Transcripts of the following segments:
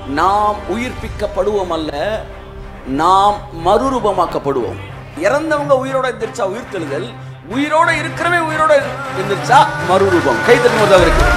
நாம் உயிர்ப்பிக்கப்படுவோம் அல்ல நாம் மறுரூபமாக்கப்படுவோம் இறந்தவங்க உயிரோட எந்திரிச்சா உயிர்த்தெழுதல் உயிரோட இருக்கிறவன் உயிரோட எந்திரிச்சா மறுரூபம் கை தட்டுவது அவருக்கு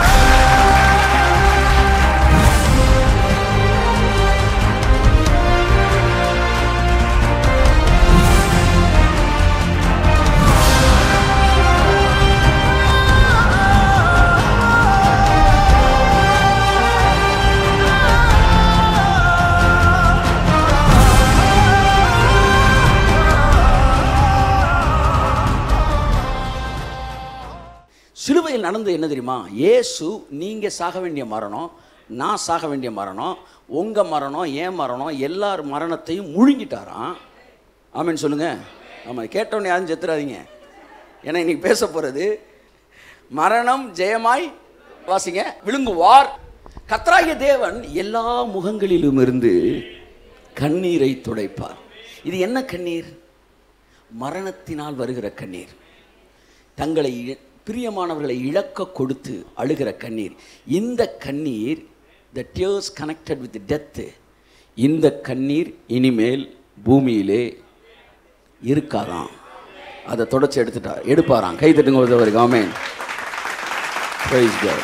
சிலுவையில் நடந்தது என்ன தெரியுமா இயேசு நீங்க சாக வேண்டிய மரணம் நான் சாக வேண்டிய மரணம் உங்க மரணம் ஏன் மரணம் எல்லார் மரணத்தையும் முழுங்கிட்டாராம் ஆமென்னு சொல்லுங்க ஆமா கேட்டோன்னே யாரும் செத்துறாதீங்க ஏன்னா இன்னைக்கு பேச போறது மரணம் ஜெயமாய் வாசிங்க விழுங்குவார் கத்ராகிய தேவன் எல்லா முகங்களிலும் இருந்து கண்ணீரை துடைப்பார் இது என்ன கண்ணீர் மரணத்தினால் வருகிற கண்ணீர் தங்களை இ- பிரியமானவர்களை இழக்க கொடுத்து அழுகிற கண்ணீர் இந்த கண்ணீர் the tears connected with death இந்த கண்ணீர் இனிமேல் பூமியிலே இருக்காதாம் அதை தொடச்சி எடுத்துட்டா எடுப்பாராம் கை தட்டுங்க ஒருத்தவருக்கு ஆமென் Praise God.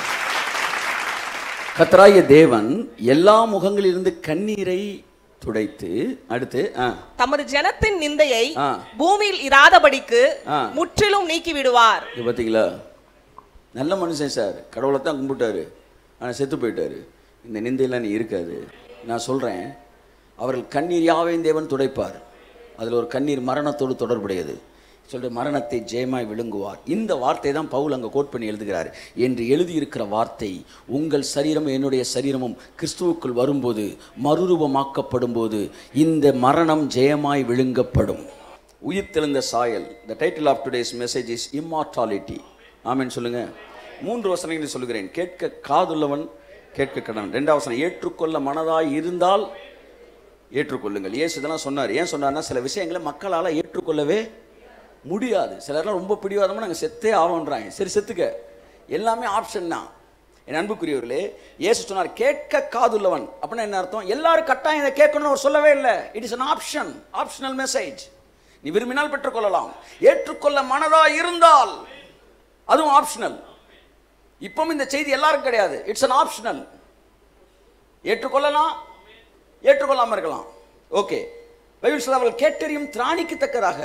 கர்த்தராகிய தேவன் எல்லா முகங்களிலிருந்து கண்ணீரை துடைத்து அடுத்து ஆ தமது ஜனத்தின் நிந்தையை ஆ. பூமியில் இராதபடிக்கு ஆ. முற்றிலும் நீக்கி விடுவார் இது பார்த்தீங்களா நல்ல மனுஷன் சார் கடவுளை தான் கும்பிட்டாரு ஆனால் செத்து போயிட்டாரு இந்த நிந்தையெல்லாம் நீ இருக்காது நான் சொல்கிறேன் அவர்கள் கண்ணீர் யாவையும் தேவன் துடைப்பார் அதில் ஒரு கண்ணீர் மரணத்தோடு தொடர்புடையது சொல்ற மரணத்தை ஜெயமாய் விழுங்குவார் இந்த வார்த்தை தான் பவுல் அங்கே கோட் பண்ணி எழுதுகிறார் என்று எழுதியிருக்கிற வார்த்தை உங்கள் சரீரம் என்னுடைய சரீரமும் கிறிஸ்துவுக்குள் வரும்போது மறுரூபமாக்கப்படும் போது இந்த மரணம் ஜெயமாய் விழுங்கப்படும் உயிர்த்தெழுந்த சாயல் the title of today's message is immortality amen சொல்லுங்க மூன்று வசனங்களை சொல்லுகிறேன் கேட்க காதுள்ளவன் கேட்க கடவன் ரெண்டாவது வசனம் ஏற்றுக்கொள்ள மனதாய் இருந்தால் ஏற்றுக்கொள்ளுங்கள் இயேசு இதெல்லாம் சொன்னார் ஏன் சொன்னார்னா சில விஷயங்களை மக்களால் ஏற்றுக்கொள்ளவே முடியாது சிலர்லாம் ரொம்ப பிடிவாதமாக நாங்கள் செத்தே ஆவோன்றாங்க சரி செத்துக்க எல்லாமே ஆப்ஷன் தான் என் அன்புக்குரியவர்களே இயேசு சொன்னார் கேட்க காதுள்ளவன் அப்படின்னா என்ன அர்த்தம் எல்லாரும் கட்டாயம் இதை கேட்கணும்னு அவர் சொல்லவே இல்லை it is an option optional message நீ விரும்பினால் பெற்றுக்கொள்ளலாம் ஏற்றுக்கொள்ள மனதா இருந்தால் அதுவும் ஆப்ஷனல் இப்பவும் இந்த செய்தி எல்லாருக்கும் கிடையாது இட்ஸ் an ஆப்ஷனல் ஏற்றுக்கொள்ளலாம் ஏற்றுக்கொள்ளாம இருக்கலாம் ஓகே பைபிள் சொல்ல அவர்கள் கேட்டறியும் திராணிக்கத்தக்கதாக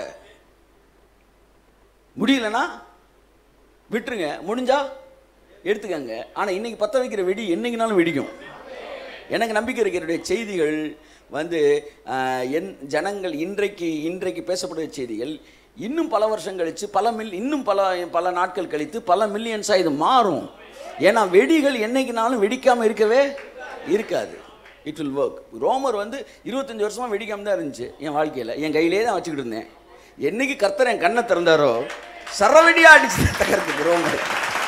முடியலனா விட்டுருங்க முடிஞ்சா எடுத்துக்கங்க ஆனா இன்னைக்கு பத்த வைக்கிற வெடி என்னைக்குனாலும் வெடிக்கும் எனக்கு நம்பிக்கை இருக்கிற செய்திகள் வந்து ஆஹ், என் ஜனங்கள் இன்றைக்கு இன்றைக்கு பேசப்படுகிற செய்திகள் இன்னும் பல வருஷம் கழித்து பல மில் இன்னும் பல பல நாட்கள் கழித்து பல மில்லியன்ஸாக இது மாறும் ஏன்னா வெடிகள் என்னைக்குனாலும் வெடிக்காமல் இருக்கவே இருக்காது இட் வில் ஒர்க் ரோமர் வந்து இருபத்தஞ்சி வருஷமாக வெடிக்காம தான் இருந்துச்சு என் வாழ்க்கையில் என் கையிலே தான் வச்சுக்கிட்டு இருந்தேன் என்னைக்கு கர்த்தர் என் கண்ணை திறந்தாரோ சரவெடியாக அடிச்சு தகர்த்துக்கு ரோமர்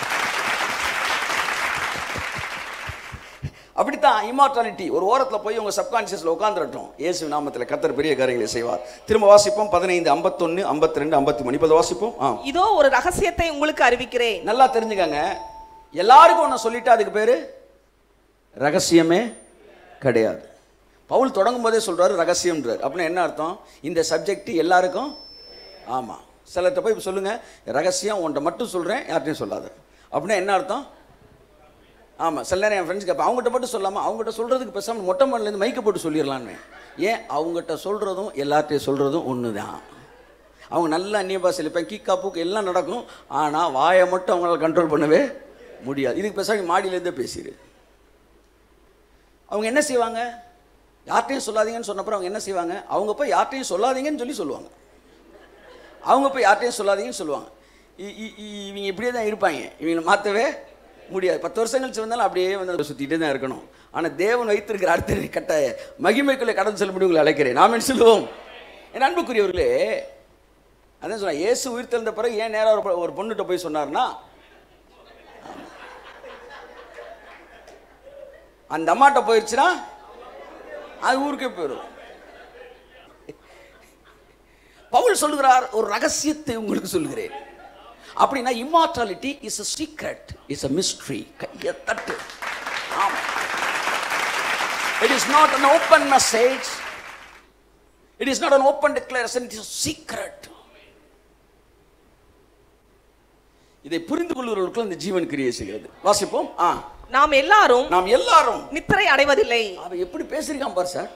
அப்படித்தான் இம்மார்டாலிட்டி ஒரு ஓரத்தில் போய் உங்க சப்கான்சியஸில் உட்காந்துரட்டும் இயேசு நாமத்தில் கர்த்தர் பெரிய காரியங்களை செய்வார் திரும்ப வாசிப்போம் பதினைந்து ஐம்பத்தொன்று ஐம்பத்தி ரெண்டு ஐம்பத்தி மூணு இப்போ வாசிப்போம் ஆ இதோ ஒரு ரகசியத்தை உங்களுக்கு அறிவிக்கிறேன் நல்லா தெரிஞ்சுக்கங்க எல்லாருக்கும் ஒன்று சொல்லிட்டா அதுக்கு பேர் ரகசியமே கிடையாது பவுல் தொடங்கும் போதே சொல்றாரு ரகசியம்ன்றார் அப்படின்னா என்ன அர்த்தம் இந்த சப்ஜெக்ட் எல்லாருக்கும் ஆமாம் சிலர்கிட்ட போய் இப்ப சொல்லுங்க ரகசியம் உன்கிட்ட மட்டும் சொல்கிறேன் யார்ட்டையும் சொல்லாத அப்படின்னா என்ன அர்த்தம் ஆமாம் சில நேரம் என் ஃப்ரெண்ட்ஸ் கேட்பேன் அவங்ககிட்ட மட்டும் சொல்லாமல் அவங்ககிட்ட சொல்கிறதுக்கு பேசாமல் மொட்டை மாடலேருந்து மைக்கை போட்டு சொல்லிடலான்னு ஏன் அவங்ககிட்ட சொல்கிறதும் எல்லார்ட்டையும் சொல்கிறதும் ஒன்று தான் அவங்க நல்ல அந்நிய பாஷையில் இப்போ கீக்கா பூக்கு எல்லாம் நடக்கும் ஆனால் வாயை மட்டும் அவங்களால கண்ட்ரோல் பண்ணவே முடியாது இதுக்கு பேசாம மாடியிலேருந்தே பேசிடு அவங்க என்ன செய்வாங்க யார்ட்டையும் சொல்லாதீங்கன்னு சொன்னப்பறம் அவங்க என்ன செய்வாங்க அவங்க போய் யார்ட்டையும் சொல்லாதீங்கன்னு சொல்லி சொல்லுவாங்க அவங்க போய் யார்ட்டையும் சொல்லாதீங்கன்னு சொல்லுவாங்க இ- இ- இ- இவங்க இப்படியே தான் இருப்பாங்க இவங்களை மாற்றவே முடியாது பத்து வருஷம் கழிச்சு வந்தாலும் அப்படியே வந்து சுற்றிட்டே தான் இருக்கணும் ஆனால் தேவன் வைத்திருக்கிற அடுத்த கட்ட மகிமைக்குள்ளே கடந்து செல்லும்படி உங்களை அழைக்கிறேன் நாம என்ன சொல்லுவோம் என் அன்புக்குரியவர்களே அதான் சொன்னேன் இயேசு உயிர் தெழுந்த பிறகு ஏன் நேராக ஒரு பொ- ஒரு பொண்ணுகிட்ட போய் சொன்னார்னா அந்த அம்மாட்ட போயிடுச்சுன்னா அது ஊருக்கே போயிடும் பவுல் சொல்லுகிறார் ஒரு ரகசியத்தை உங்களுக்கு சொல்கிறேன் அப்படின்னா immortality is a secret is a mystery கையை தட்டு ஆமா it is not an open message it is not an open declaration it is secret இதை புரிந்து கொள்வதற்குள்ள இந்த ஜீவன் கிரியை செய்கிறது வாசிப்போம் ஆ நாம் எல்லாரும் நாம் எல்லாரும் நித்திரை அடைவதில்லை அவன் எப்படி பேசியிருக்கான் பார் சார்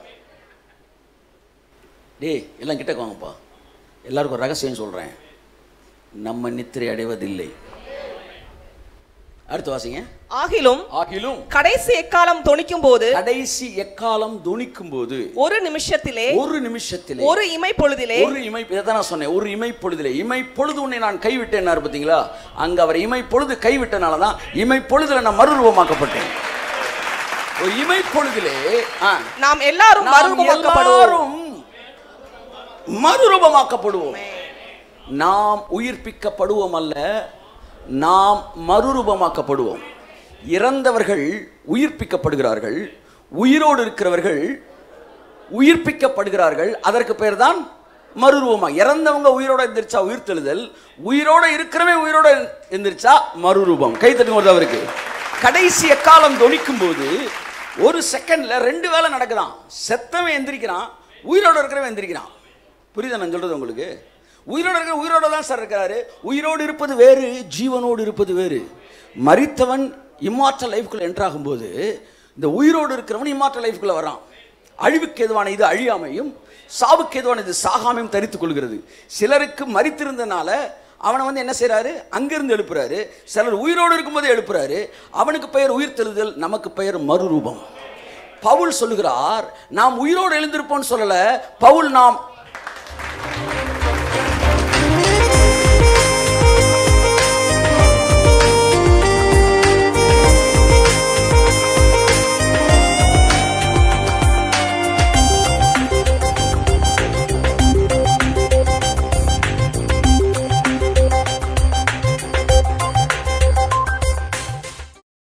டேய் எல்லாம் கிட்ட வாங்கப்பா எல்லாருக்கும் ஒரு ரகசியம் சொல்கிறேன் நம்ம நித்திரை அடைவதில்லை அடுத்து வாசிங்க ஆகிலும் ஆகிலும் கடைசி எக்காலம் தொனிக்கும் போது கடைசி எக்காலம் துணிக்கும் போது ஒரு நிமிஷத்திலே ஒரு நிமிஷத்திலே ஒரு இமை பொழுதிலே ஒரு இமை இதைத்தான் நான் சொன்னேன் ஒரு இமை பொழுதிலே இமை பொழுது உன்னை நான் கைவிட்டேன் பார்த்தீங்களா அங்க அவர் இமை பொழுது கைவிட்டனால தான் இமை பொழுதுல நான் மறுரூபமாக்கப்பட்டேன் ஒரு இமை பொழுதிலே ஆ, நாம் எல்லாரும் நாம் மறுரூபமாக்கப்படுவோம் எல்லாரும் மறுரூபமாக்கப்படுவோம் நாம் உயிர்ப்பிக்கப்படுவோம் அல்ல நாம் மறுரூபமாக்கப்படுவோம் இறந்தவர்கள் உயிர்ப்பிக்கப்படுகிறார்கள் உயிரோடு இருக்கிறவர்கள் உயிர்ப்பிக்கப்படுகிறார்கள் அதற்கு பேர் தான் மறுரூபமா இறந்தவங்க உயிரோட எந்திரிச்சா உயிர்த்தெழுதல் உயிரோட இருக்கிறவன் உயிரோட எந்திரிச்சா மறுரூபம் கை தட்டுங்க ஒரு அவருக்கு கடைசி எக்காலம் தொனிக்கும் போது ஒரு செகண்ட்ல ரெண்டு வேலை நடக்குதான் செத்தவன் எந்திரிக்கிறான் உயிரோட இருக்கிறவன் எந்திரிக்கிறான் புரியுதா நான் சொல்றது உங்களுக்கு உயிரோட இருக்கிற உயிரோட தான் சார் இருக்கிறாரு உயிரோடு இருப்பது வேறு ஜீவனோடு இருப்பது வேறு மரித்தவன் இம்மாற்றல் லைஃப்குள்ள என்ட்ராகும் போது இந்த உயிரோடு இருக்கிறவன் இம்மாற்றல் லைஃப்குள்ள வரான் அழிவுக்கு எதுவான இது அழியாமையும் சாவுக்கு எதுவான இது சாகாமையும் தரித்துக் கொள்கிறது சிலருக்கு மரித்திருந்தனால அவனை வந்து என்ன செய்றாரு அங்கிருந்து எழுப்புறாரு சிலர் உயிரோடு இருக்கும்போதே எழுப்புறாரு அவனுக்கு பெயர் உயிர் தெழுதல் நமக்கு பெயர் மறுரூபம் பவுல் சொல்லுகிறார் நாம் உயிரோடு எழுந்திருப்போம்னு சொல்லல பவுல் நாம்